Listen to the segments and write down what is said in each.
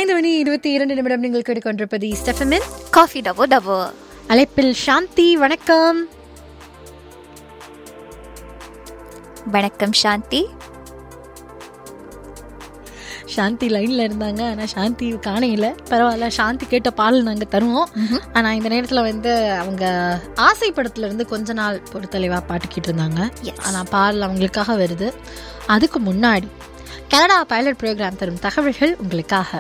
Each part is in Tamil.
ஐந்து மணி இருபத்தி இரண்டு நிமிடம் நீங்கள் கேட்டுக்கொண்டிருப்பது ஸ்டெஃபமின் காஃபி டபோ டபோ அழைப்பில் சாந்தி வணக்கம் வணக்கம் சாந்தி சாந்தி லைன்ல இருந்தாங்க ஆனா சாந்தி காணையில பரவாயில்ல சாந்தி கேட்ட பால் நாங்க தருவோம் ஆனா இந்த நேரத்துல வந்து அவங்க ஆசை படத்துல இருந்து கொஞ்ச நாள் பொறுத்தலைவா பாட்டுக்கிட்டு இருந்தாங்க Yes. ஆனா பால் அவங்களுக்காக வருது அதுக்கு முன்னாடி கனடா பைலட் ப்ரோக்ராம் தரும் தகவல்கள் உங்களுக்காக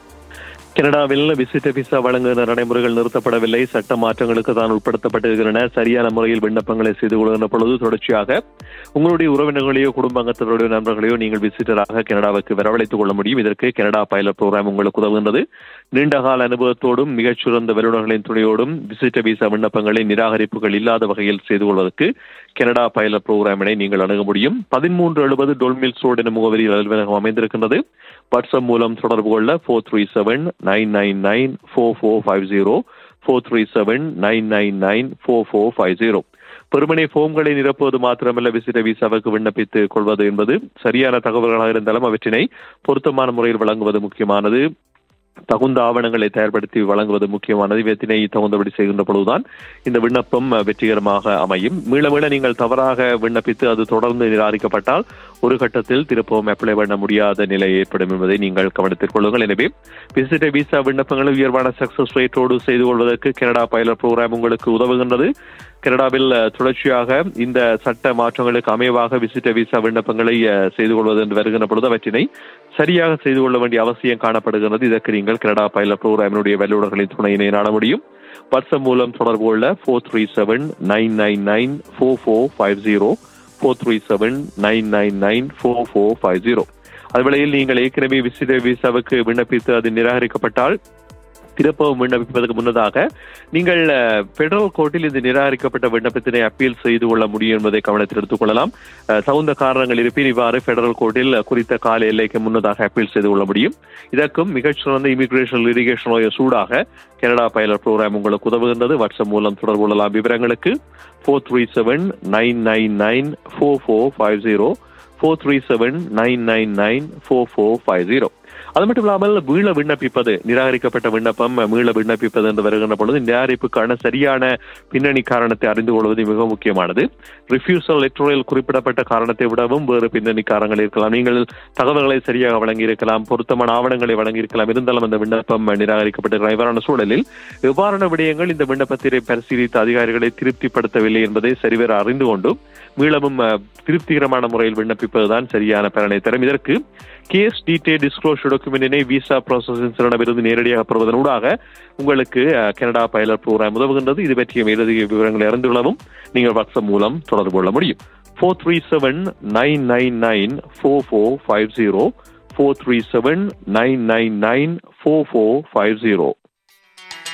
கனடாவில் விசிட்ட விசா வழங்குகிற நடைமுறைகள் நிறுத்தப்படவில்லை சட்ட மாற்றங்களுக்கு தான் உட்படுத்தப்பட்டிருக்கின்றன சரியான முறையில் விண்ணப்பங்களை செய்து கொள்கின்ற பொழுது தொடர்ச்சியாக உங்களுடைய உறவினர்களையோ குடும்ப அங்கத்தினருடைய நண்பர்களையோ நீங்கள் விசிட்டராக கனடாவுக்கு வரவழைத்துக் கொள்ள முடியும் இதற்கு கனடா பைலட் ப்ரோக்ராம் உங்களுக்கு உதவுகின்றது நீண்டகால அனுபவத்தோடும் மிகச்சிறந்த வல்லுநர்களின் துணையோடும் விசிட்ட விசா விண்ணப்பங்களை நிராகரிப்புகள் இல்லாத வகையில் செய்து கொள்வதற்கு கனடா பைலட் ப்ரோக்ராமினை நீங்கள் அணுக முடியும் பதிமூன்று எழுபது டொல்மில்ஸ் ரோடு என முகவரியில் அலுவலகம் அமைந்திருக்கின்றது வாட்ஸ்அப் மூலம் தொடர்பு கொள்ள four three seven nine nine nine four four five zero four three seven nine nine nine four four five zero பெருமனை ஃபோம்களை நிரப்புவது மாத்திரமல்ல விசிட்ட விசாவுக்கு விண்ணப்பித்துக் கொள்வது என்பது சரியான தகவல்களாக இருந்தாலும் அவற்றினை பொருத்தமான முறையில் வழங்குவது முக்கியமானது தகுந்த ஆவணங்களை தயார்படுத்தி வழங்குவது முக்கியமானது இவற்றினை தகுந்தபடி செய்கின்ற பொழுதுதான் இந்த விண்ணப்பம் அஹ், வெற்றிகரமாக அமையும் மீள மீள நீங்கள் தவறாக விண்ணப்பித்து அது தொடர்ந்து நிராகரிக்கப்பட்டால் ஒரு கட்டத்தில் திருப்பவும் அப்ளை பண்ண முடியாத நிலை ஏற்படும் என்பதை நீங்கள் கவனத்தில் கொள்ளுங்கள் எனவே விசிட்ட விசா விண்ணப்பங்களை உயர்வான சக்சஸ் ரேட்டோடு செய்து கொள்வதற்கு கனடா பைலட் ப்ரோக்ராம் உங்களுக்கு உதவுகின்றது கனடாவில் அஹ், தொடர்ச்சியாக இந்த சட்ட மாற்றங்களுக்கு அமைவாக விசிட்ட விசா விண்ணப்பங்களை அஹ், செய்து கொள்வது என்று வருகின்ற பொழுது அவற்றினை சரியாக செய்து கொள்ள வேண்டிய அவசியம் காணப்படுகிறது இதற்கு நீங்கள் கனடா பைலட் ப்ரோக்ராமினுடைய வல்லுநர்களின் துணையினை நாட முடியும் வாட்ஸ்அப் மூலம் தொடர்பு கொள்ள four three seven nine nine nine four four five zero four three seven nine nine nine four four five zero அதுவேளையில் நீங்கள் ஏற்கனவே விசிட்ட விசாவுக்கு விண்ணப்பித்து அது நிராகரிக்கப்பட்டால் திருப்பவும் விண்ணப்பிப்பதற்கு முன்னதாக நீங்கள் பெடரல் கோர்ட்டில் இந்த நிராகரிக்கப்பட்ட விண்ணப்பத்தினை அப்பீல் செய்து கொள்ள முடியும் என்பதை கவனத்தில் எடுத்துக் கொள்ளலாம் அஹ், தகுந்த காரணங்கள் இருப்பின் இவ்வாறு பெடரல் கோர்ட்டில் குறித்த கால எல்லைக்கு முன்னதாக அப்பீல் செய்து கொள்ள முடியும் இதற்கும் மிகச்சிறந்த இமிகிரேஷன் லிரிகேஷன் லோயர் சூடாக கனடா பைலட் ப்ரோக்ராம் உங்களுக்கு உதவுகின்றது வாட்ஸ்அப் மூலம் தொடர்பு கொள்ளலாம் விவரங்களுக்கு four three seven nine nine nine four four five zero four three seven nine nine nine four four five zero அது மட்டும் இல்லாமல் மீள விண்ணப்பிப்பது நிராகரிக்கப்பட்ட விண்ணப்பம் மீள விண்ணப்பிப்பது என்று வருகின்ற பொழுது நிராகரிப்புக்கான சரியான பின்னணி காரணத்தை அறிந்து கொள்வது மிக முக்கியமானது ரிஃப்யூசல் லெட்டரில் குறிப்பிடப்பட்ட காரணத்தை விடவும் வேறு பின்னணி காரணங்கள் இருக்கலாம் நீங்கள் தகவல்களை சரியாக வழங்கி இருக்கலாம் பொருத்தமான ஆவணங்களை வழங்கி இருக்கலாம் இருந்தாலும் அந்த விண்ணப்பம் நிராகரிக்கப்பட்ட இவ்வாறான சூழலில் எவ்வாறான விடயங்கள் இந்த விண்ணப்பத்தினை பரிசீலித்த அதிகாரிகளை திருப்திப்படுத்தவில்லை என்பதை சரிவர அறிந்து கொண்டும் மீளவும் அஹ், திருப்திகரமான முறையில் விண்ணப்பிப்பதுதான் சரியான பலனை தரும் இதற்கு கேஸ் டீடைல் டிஸ்க்ளோஷர் டாக்குமெண்டினை விசா ப்ராசஸிடமிருந்து நேரடியாக பெறுவதனூடாக உங்களுக்கு அஹ், கனடா பைலட் ப்ரோக்ராம் உதவுகின்றது இது பற்றிய மேலதிக விவரங்களை அறிந்து கொள்ளவும் நீங்கள் வாட்ஸ்அப் மூலம் தொடர்பு கொள்ள முடியும் four three seven nine nine nine four four five zero four three seven nine nine nine four four five zero